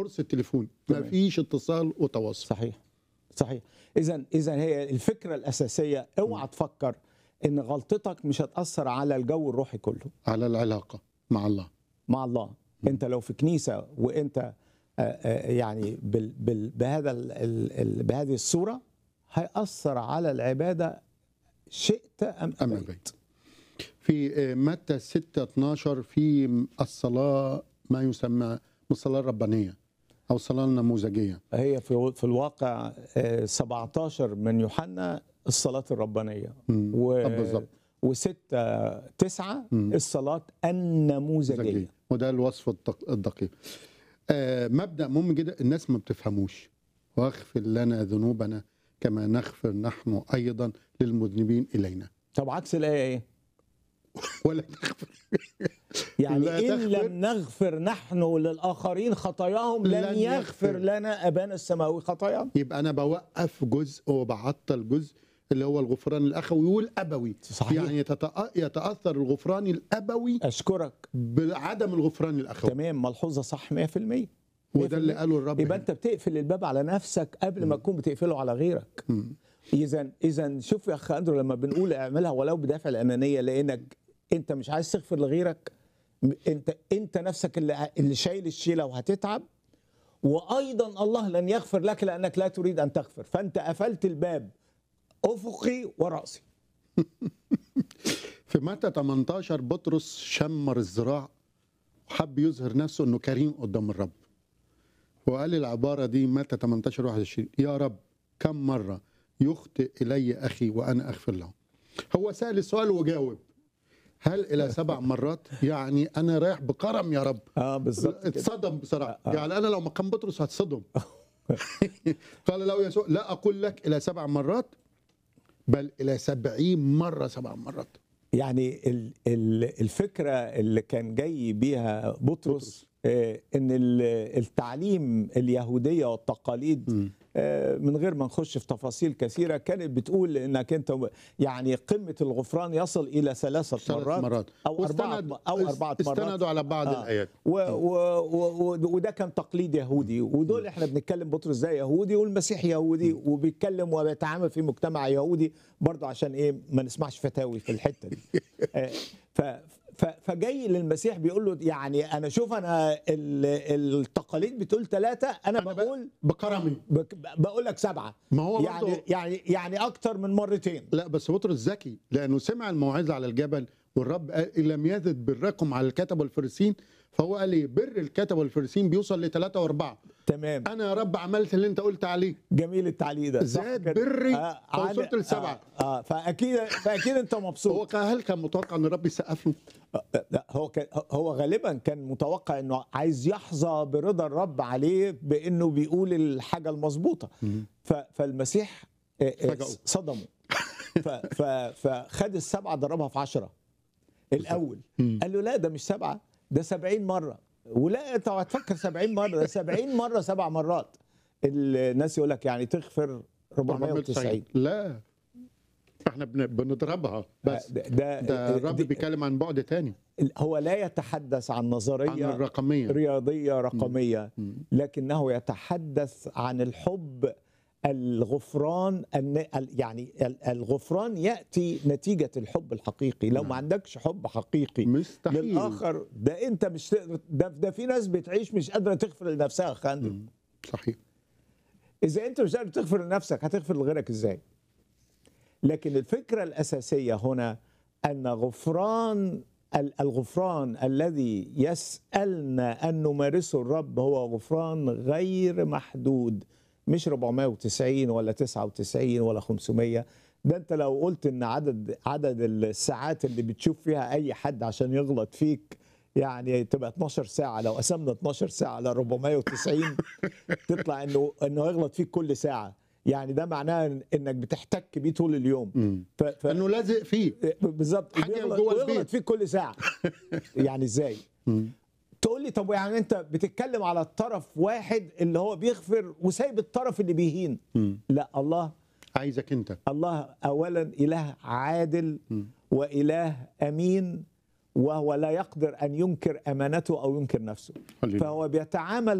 قرص التليفون ما تمام. فيش اتصال وتواصل صحيح صحيح اذا اذا هي الفكره الاساسيه اوعى تفكر ان غلطتك مش هتاثر على الجو الروحي كله على العلاقه مع الله مع الله انت لو في كنيسه وانت آه، آه، يعني بال بال بهذا ال ال ال بهذه الصوره هيأثر على العباده شئت ام أم ابيت أبيت. في آه، متى 6 12 في الصلاه ما يسمى الصلاه الربانيه او الصلاه النموذجيه هي في في الواقع آه، 17 من يوحنا الصلاه الربانيه مم. و آه، بالظبط وستة تسعة مم. الصلاة النموذجية زكية. وده الوصف الدق- الدقيق آه مبدا مهم جدا الناس ما بتفهموش واغفر لنا ذنوبنا كما نغفر نحن ايضا للمذنبين الينا طب عكس الآية إيه؟ ولا تغفر يعني لا إن تغفر. لم نغفر نحن للآخرين خطاياهم لن لن يغفر يغفر. لنا أبانا السماوي خطاياهم يبقى انا بوقف جزء وبعطل جزء اللي هو الغفران الاخوي والابوي صحيح. يعني يتتأ- يتاثر الغفران الابوي أشكرك بعدم الغفران الاخوي تمام ملحوظة صح 100% وده اللي قاله الرب يبقى هنا. أنت بتقفل الباب على نفسك قبل ما تكون بتقفله على غيرك مم. اذا اذا شوف يا اخ اندرو لما بنقول اعملها ولو بدافع الانانيه لانك انت مش عايز تغفر لغيرك م- انت انت نفسك اللي اللي شايل الشيله وهتتعب وايضا الله لن يغفر لك لانك لا تريد ان تغفر فانت قفلت الباب افقي وراسي في متى 18 بطرس شمر الذراع وحب يظهر نفسه انه كريم قدام الرب وقال العباره دي متى 18 21 يا رب كم مره يخطئ الي اخي وانا اغفر له هو سال السؤال وجاوب هل الى سبع مرات يعني انا رايح بكرم يا رب اه بالظبط كده. اتصدم بصراحه يعني انا لو مكان بطرس هتصدم قال له يسوع لا اقول لك الى سبع مرات بل الى سبعين مره سبع مرات يعني ال- ال- الفكره اللي كان جاي بيها بطرس آه، ان ال- التعليم اليهوديه والتقاليد آه، من غير ما نخش في تفاصيل كثيره كانت بتقول انك انت يعني قمه الغفران يصل الى ثلاثه ثلاث مرات, مرات او اربعه واستند- او اربعه مرات استندوا على بعض آه. الايات و و و وده كان تقليد يهودي ودول احنا بنتكلم بطرس ده يهودي والمسيح يهودي وبيتكلم وبيتعامل في مجتمع يهودي برضه عشان ايه ما نسمعش فتاوي في الحته دي آه، ف ف- فجاي للمسيح بيقول له يعني انا شوف انا ال- التقاليد بتقول ثلاثه انا أنا ب- بقول بكرمي بك- بقول لك سبعه ما هو يعني برضه يعني يعني اكتر من مرتين لا بس بطرس ذكي لانه سمع الموعظه على الجبل والرب قال إن لم يزد بركم على الكتب والفريسين فهو قال لي بر الكتب والفريسين بيوصل لثلاثه واربعه تمام انا يا رب عملت اللي انت قلت عليه جميل التعليق ده صح زاد كده؟ بري عن- فوصلت لسبعة. آه, اه فاكيد فاكيد انت مبسوط هو كان- هل كان متوقع ان الرب يسقف له؟ لا هو كان هو غالبا كان متوقع انه عايز يحظى برضا الرب عليه بانه بيقول الحاجه المظبوطه ف- فالمسيح آه، آه، فاجأه. صدمه ف- ف- فخد السبعه ضربها في عشرة الاول قال له لا ده مش سبعه ده سبعين مره ولا انت هتفكر سبعين مره ده سبعين مره سبع مرات الناس يقول لك يعني تغفر 490 لا احنا بن- بنضربها بس ده, ده, ده الرب دي- بيتكلم عن بعد تاني هو لا يتحدث عن عن نظريه الرقميه رياضيه رقميه لكنه يتحدث عن الحب الغفران الن- ال- يعني ال- الغفران ياتي نتيجه الحب الحقيقي لو ما عندكش حب حقيقي مستحيل للاخر ده انت مش تقدر ده, ده في ناس بتعيش مش قادره تغفر لنفسها يا خالد صحيح اذا انت مش قادر تغفر لنفسك هتغفر لغيرك ازاي لكن الفكره الاساسيه هنا ان غفران ال- الغفران الذي يسالنا ان نمارسه الرب هو غفران غير محدود مش 490 ولا 99 ولا 500 ده انت لو قلت ان عدد عدد الساعات اللي بتشوف فيها اي حد عشان يغلط فيك يعني تبقى 12 ساعة لو قسمنا 12 ساعة على 490 تطلع انه انه يغلط فيك كل ساعة يعني ده معناه انك بتحتك بيه طول اليوم ف... ف... انه لازق فيه بالظبط حاجة وبيغلط- جوه ويغلط البيت. فيك كل ساعة يعني ازاي؟ تقول لي طب يعني انت بتتكلم على الطرف واحد اللي هو بيغفر وسايب الطرف اللي بيهين لا الله عايزك انت الله اولا اله عادل واله امين وهو لا يقدر ان ينكر امانته او ينكر نفسه هللويا. فهو بيتعامل